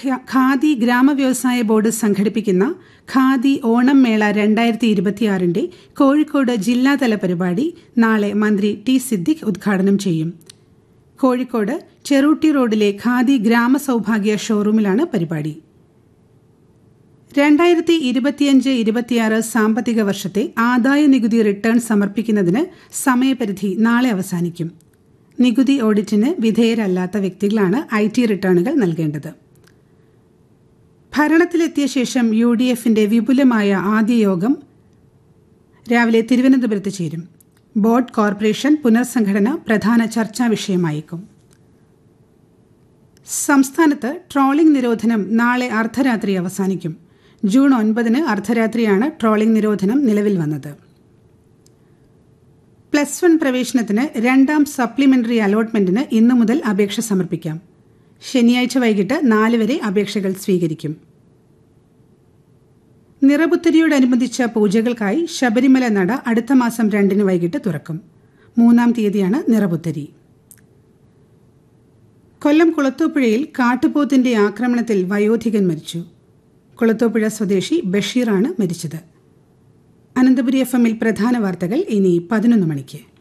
ഖ- ഖാദി ഗ്രാമവ്യവസായ ബോർഡ് സംഘടിപ്പിക്കുന്ന ഖാദി ഓണം മേള രണ്ടായിരത്തി ഇരുപത്തിയാറിന്റെ കോഴിക്കോട് ജില്ലാതല പരിപാടി നാളെ മന്ത്രി ടി സിദ്ദിഖ് ഉദ്ഘാടനം ചെയ്യും കോഴിക്കോട് ചെറൂട്ടി റോഡിലെ ഖാദി ഗ്രാമസൗഭാഗ്യ ഷോറൂമിലാണ് പരിപാടി രണ്ടായിരത്തി ഇരുപത്തിയഞ്ച് ഇരുപത്തിയാറ് സാമ്പത്തിക വർഷത്തെ ആദായ നികുതി റിട്ടേൺ സമർപ്പിക്കുന്നതിന് സമയപരിധി നാളെ അവസാനിക്കും നികുതി ഓഡിറ്റിന് വിധേയരല്ലാത്ത വ്യക്തികളാണ് ഐ ടി റിട്ടേണുകൾ നൽകേണ്ടത് ഭരണത്തിലെത്തിയ ശേഷം യു ഡി എഫിന്റെ വിപുലമായ ആദ്യ യോഗം രാവിലെ തിരുവനന്തപുരത്ത് ചേരും ബോർഡ് കോർപ്പറേഷൻ പുനർസംഘടന പ്രധാന ചർച്ചാ വിഷയമായേക്കും സംസ്ഥാനത്ത് ട്രോളിംഗ് നിരോധനം നാളെ അർദ്ധരാത്രി അവസാനിക്കും ജൂൺ ഒൻപതിന് അർദ്ധരാത്രിയാണ് ട്രോളിംഗ് നിരോധനം നിലവിൽ വന്നത് പ്ലസ് വൺ പ്രവേശനത്തിന് രണ്ടാം സപ്ലിമെന്ററി അലോട്ട്മെന്റിന് ഇന്നു മുതൽ അപേക്ഷ സമർപ്പിക്കാം ശനിയാഴ്ച വൈകിട്ട് നാല് വരെ അപേക്ഷകൾ സ്വീകരിക്കും നിറപുത്തരിയോടനുബന്ധിച്ച പൂജകൾക്കായി ശബരിമല നട അടുത്ത മാസം രണ്ടിന് വൈകിട്ട് തുറക്കും മൂന്നാം തീയതിയാണ് നിറപുത്തരി കൊല്ലം കുളത്തൂപ്പുഴയിൽ കാട്ടുപോത്തിന്റെ ആക്രമണത്തിൽ വയോധികൻ മരിച്ചു കുളത്തൂപ്പുഴ സ്വദേശി ബഷീറാണ് മരിച്ചത് അനന്തപുരി എഫ് എമ്മിൽ പ്രധാന വാർത്തകൾ ഇനി പതിനൊന്ന് മണിക്ക്